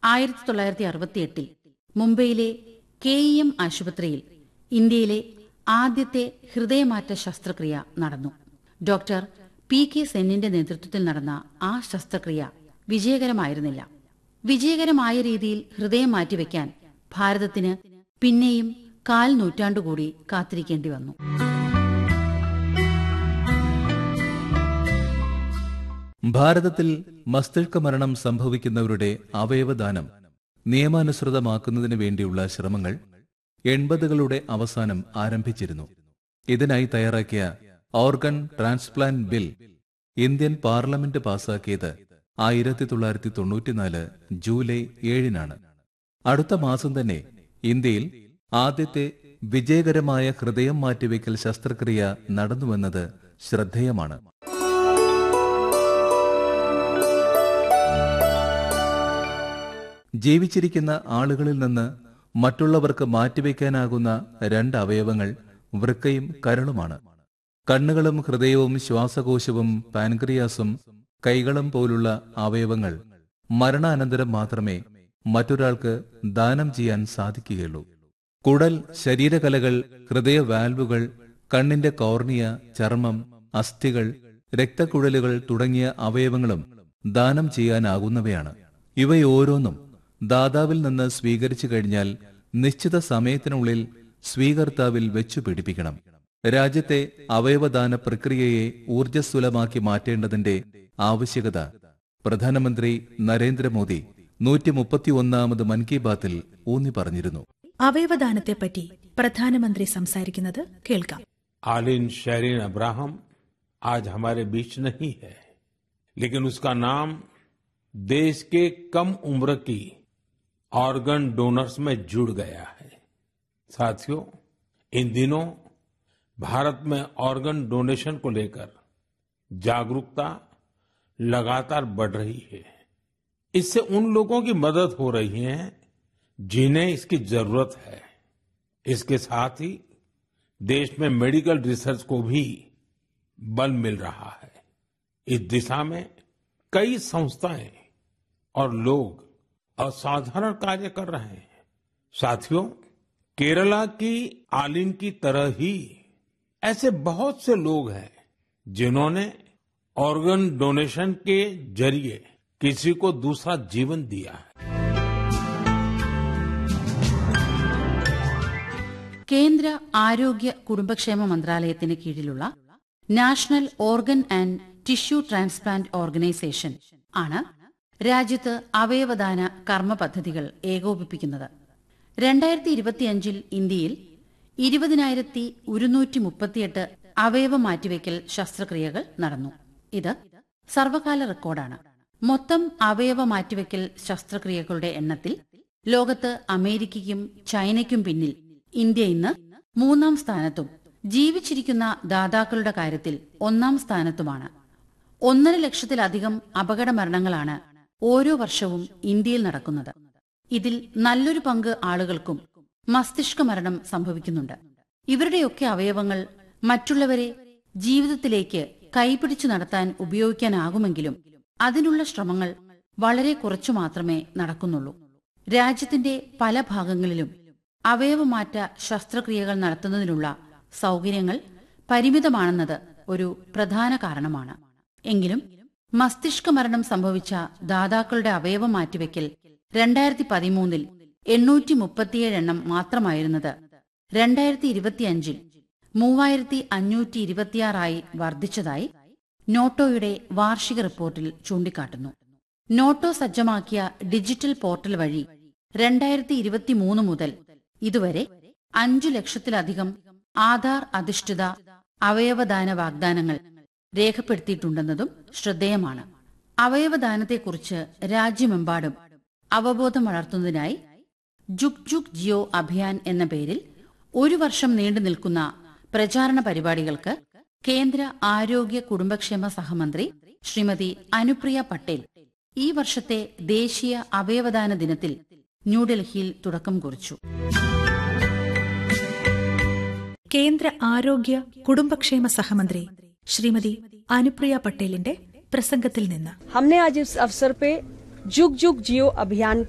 ആയിരത്തി തൊള്ളായിരത്തി അറുപത്തിയെട്ടിൽ മുംബൈയിലെ കെ ഇ എം ആശുപത്രിയിൽ ഇന്ത്യയിലെ ആദ്യത്തെ ഹൃദയമാറ്റ ശസ്ത്രക്രിയ നടന്നു ഡോക്ടർ പി കെ സെന്നിന്റെ നേതൃത്വത്തിൽ നടന്ന ആ ശസ്ത്രക്രിയ വിജയകരമായിരുന്നില്ല വിജയകരമായ രീതിയിൽ ഹൃദയം മാറ്റിവെക്കാൻ ഭാരതത്തിന് പിന്നെയും കാൽ നൂറ്റാണ്ടുകൂടി കാത്തിരിക്കേണ്ടി വന്നു ഭാരതത്തിൽ മസ്തിഷ്ക മരണം സംഭവിക്കുന്നവരുടെ അവയവദാനം നിയമാനുസൃതമാക്കുന്നതിന് വേണ്ടിയുള്ള ശ്രമങ്ങൾ എൺപതുകളുടെ അവസാനം ആരംഭിച്ചിരുന്നു ഇതിനായി തയ്യാറാക്കിയ organ transplant bill Indian parliament പാസാക്കിയത് ആയിരത്തി തൊള്ളായിരത്തി തൊണ്ണൂറ്റിനാല് ജൂലൈ ഏഴിനാണ് അടുത്ത മാസം തന്നെ ഇന്ത്യയിൽ ആദ്യത്തെ വിജയകരമായ ഹൃദയം മാറ്റിവെക്കൽ ശസ്ത്രക്രിയ നടന്നുവെന്നത് ശ്രദ്ധേയമാണ് ജീവിച്ചിരിക്കുന്ന ആളുകളിൽ നിന്ന് മറ്റുള്ളവർക്ക് മാറ്റിവെക്കാനാകുന്ന രണ്ട് അവയവങ്ങൾ വൃക്കയും കരളുമാണ് കണ്ണുകളും ഹൃദയവും ശ്വാസകോശവും പാൻക്രിയാസും കൈകളും പോലുള്ള അവയവങ്ങൾ മരണാനന്തരം മാത്രമേ മറ്റൊരാൾക്ക് ദാനം ചെയ്യാൻ സാധിക്കുകയുള്ളൂ കുടൽ ശരീരകലകൾ ഹൃദയ വാൽവുകൾ കണ്ണിന്റെ കോർണിയ ചർമ്മം അസ്ഥികൾ രക്തക്കുഴലുകൾ തുടങ്ങിയ അവയവങ്ങളും ദാനം ചെയ്യാനാകുന്നവയാണ് ഇവയോരോന്നും ദാതാവിൽ നിന്ന് സ്വീകരിച്ചു കഴിഞ്ഞാൽ നിശ്ചിത സമയത്തിനുള്ളിൽ സ്വീകർത്താവിൽ വെച്ചു പിടിപ്പിക്കണം രാജ്യത്തെ അവയവദാന പ്രക്രിയയെ ഊർജ്ജസ്വലമാക്കി മാറ്റേണ്ടതിന്റെ ആവശ്യകത പ്രധാനമന്ത്രി നരേന്ദ്രമോദി നൂറ്റി മുപ്പത്തിയൊന്നാമത് മൻ കി ബാത്തിൽ ഊന്നി പറഞ്ഞിരുന്നു അവയവദാനത്തെപ്പറ്റി പ്രധാനമന്ത്രി സംസാരിക്കുന്നത് കേൾക്കാം आलिन शरीन अब्राहम आज हमारे बीच नहीं है लेकिन उसका नाम देश के कम उम्र की ऑर्गन डोनर्स में जुड़ गया है साथियों इन दिनों भारत में ऑर्गन डोनेशन को लेकर जागरूकता लगातार बढ़ रही है इससे उन लोगों की मदद हो रही है जिन्हें इसकी जरूरत है इसके साथ ही देश में मेडिकल रिसर्च को भी बल मिल रहा है इस दिशा में कई संस्थाएं और लोग असाधारण कार्य कर रहे हैं साथियों केरला की आलिन की तरह ही ऐसे बहुत से लोग हैं जिन्होंने ऑर्गन डोनेशन के जरिए किसी को दूसरा जीवन दिया है കേന്ദ്ര ആരോഗ്യ കുടുംബക്ഷേമ മന്ത്രാലയത്തിന് കീഴിലുള്ള national organ and tissue transplant organisation ആണ് രാജ്യത്ത് അവയവദാന കർമ്മ പദ്ധതികൾ ഏകോപിപ്പിക്കുന്നത് രണ്ടായിരത്തി ഇരുപത്തിയഞ്ചിൽ ഇന്ത്യയിൽ ഇരുപതിനായിരത്തി ഒരുന്നൂറ്റി മുപ്പത്തിയെട്ട് അവയവ മാറ്റിവെക്കൽ ശസ്ത്രക്രിയകൾ നടന്നു ഇത് സർവകാല റെക്കോർഡാണ് മൊത്തം അവയവ മാറ്റിവെക്കൽ ശസ്ത്രക്രിയകളുടെ എണ്ണത്തിൽ ലോകത്ത് അമേരിക്കയ്ക്കും ചൈനയ്ക്കും പിന്നിൽ ഇന്ത്യ ഇന്ന് മൂന്നാം സ്ഥാനത്തും ജീവിച്ചിരിക്കുന്ന ദാതാക്കളുടെ കാര്യത്തിൽ ഒന്നാം സ്ഥാനത്തുമാണ് ഒന്നര ലക്ഷത്തിലധികം അപകട മരണങ്ങളാണ് ഓരോ വർഷവും ഇന്ത്യയിൽ നടക്കുന്നത് ഇതിൽ നല്ലൊരു പങ്ക് ആളുകൾക്കും മസ്തിഷ്ക മരണം സംഭവിക്കുന്നുണ്ട് ഇവരുടെയൊക്കെ അവയവങ്ങൾ മറ്റുള്ളവരെ ജീവിതത്തിലേക്ക് കൈപിടിച്ചു നടത്താൻ ഉപയോഗിക്കാനാകുമെങ്കിലും അതിനുള്ള ശ്രമങ്ങൾ വളരെ കുറച്ചു മാത്രമേ നടക്കുന്നുള്ളൂ രാജ്യത്തിന്റെ പല ഭാഗങ്ങളിലും അവയവമാറ്റ ശസ്ത്രക്രിയകൾ നടത്തുന്നതിനുള്ള സൗകര്യങ്ങൾ പരിമിതമാണെന്നത് ഒരു പ്രധാന കാരണമാണ് എങ്കിലും മസ്തിഷ്ക മരണം സംഭവിച്ച ദാതാക്കളുടെ അവയവം മാറ്റിവെക്കൽ രണ്ടായിരത്തി പതിമൂന്നിൽ എണ്ണൂറ്റി മുപ്പത്തിയേഴ് എണ്ണം മാത്രമായിരുന്നത് രണ്ടായിരത്തി ഇരുപത്തിയഞ്ചിൽ മൂവായിരത്തി അഞ്ഞൂറ്റി ഇരുപത്തിയാറായി വർദ്ധിച്ചതായി നോട്ടോയുടെ വാർഷിക റിപ്പോർട്ടിൽ ചൂണ്ടിക്കാട്ടുന്നു നോട്ടോ സജ്ജമാക്കിയ ഡിജിറ്റൽ പോർട്ടൽ വഴി രണ്ടായിരത്തി ഇരുപത്തിമൂന്ന് മുതൽ ഇതുവരെ അഞ്ചു ലക്ഷത്തിലധികം ആധാർ അധിഷ്ഠിത അവയവദാന വാഗ്ദാനങ്ങൾ രേഖപ്പെടുത്തിയിട്ടുണ്ടെന്നതും ശ്രദ്ധേയമാണ് അവയവദാനത്തെക്കുറിച്ച് രാജ്യമെമ്പാടും അവബോധം വളർത്തുന്നതിനായി ജുഗ് ജുഗ് ജിയോ അഭിയാൻ എന്ന പേരിൽ ഒരു വർഷം നീണ്ടു നിൽക്കുന്ന പ്രചാരണ പരിപാടികൾക്ക് കേന്ദ്ര ആരോഗ്യ കുടുംബക്ഷേമ സഹമന്ത്രി ശ്രീമതി അനുപ്രിയ പട്ടേൽ ഈ വർഷത്തെ ദേശീയ അവയവദാന ദിനത്തിൽ ന്യൂഡൽഹിയിൽ തുടക്കം കുറിച്ചു കേന്ദ്ര ആരോഗ്യ കുടുംബക്ഷേമ സഹമന്ത്രി ശ്രീമതി അനുപ്രിയ പട്ടേലിന്റെ പ്രസംഗത്തിൽ നിന്ന് हमने आज इस अवसर पे जुग जुग जियो अभियान